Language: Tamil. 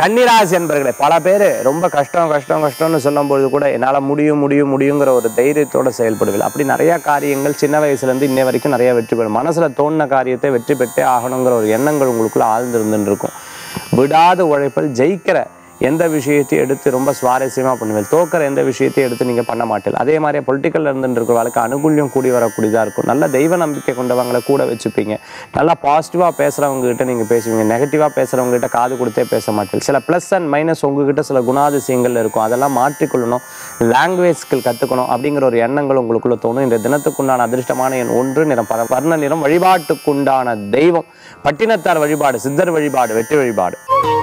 கன்னிராசி என்பர்களே பல பேர் ரொம்ப கஷ்டம் கஷ்டம் கஷ்டம்னு சொல்லும்பொழுது கூட என்னால் முடியும் முடியும் முடியுங்கிற ஒரு தைரியத்தோட செயல்படுவீர்கள் அப்படி நிறைய காரியங்கள் சின்ன வயசுலேருந்து இன்னை வரைக்கும் நிறைய வெற்றி பெறும் மனசில் தோணின காரியத்தை வெற்றி பெற்றே ஆகணுங்கிற ஒரு எண்ணங்கள் உங்களுக்குள்ள ஆழ்ந்திருந்துன்னு இருக்கும் விடாத உழைப்பில் ஜெயிக்கிற எந்த விஷயத்தையும் எடுத்து ரொம்ப சுவாரஸ்யமாக பண்ணுவேன் தோக்கிற எந்த விஷயத்தையும் எடுத்து நீங்கள் பண்ண மாட்டீங்க அதே மாதிரி பொலிட்டிக்கல் இருந்துட்டு இருக்கிறவங்களுக்கு அனுகூல்யம் கூடி வரக்கூடியதாக இருக்கும் நல்ல தெய்வ நம்பிக்கை கொண்டவங்களை கூட வச்சுப்பீங்க நல்லா பாசிட்டிவாக பேசுகிறவங்க கிட்ட நீங்கள் பேசுவீங்க நெகட்டிவாக பேசுகிறவங்க கிட்ட காது கொடுத்தே பேச மாட்டீங்க சில ப்ளஸ் அண்ட் மைனஸ் உங்ககிட்ட சில குணாதிசயங்கள் இருக்கும் அதெல்லாம் மாற்றிக்கொள்ளணும் லாங்குவேஜ் ஸ்கில் கற்றுக்கணும் அப்படிங்கிற ஒரு எண்ணங்கள் உங்களுக்குள்ள தோணும் இந்த தினத்துக்குண்டான அதிர்ஷ்டமான எண் ஒன்று நிறம் பர வர்ண நிறம் வழிபாட்டுக்குண்டான தெய்வம் பட்டினத்தார் வழிபாடு சித்தர் வழிபாடு வெற்றி வழிபாடு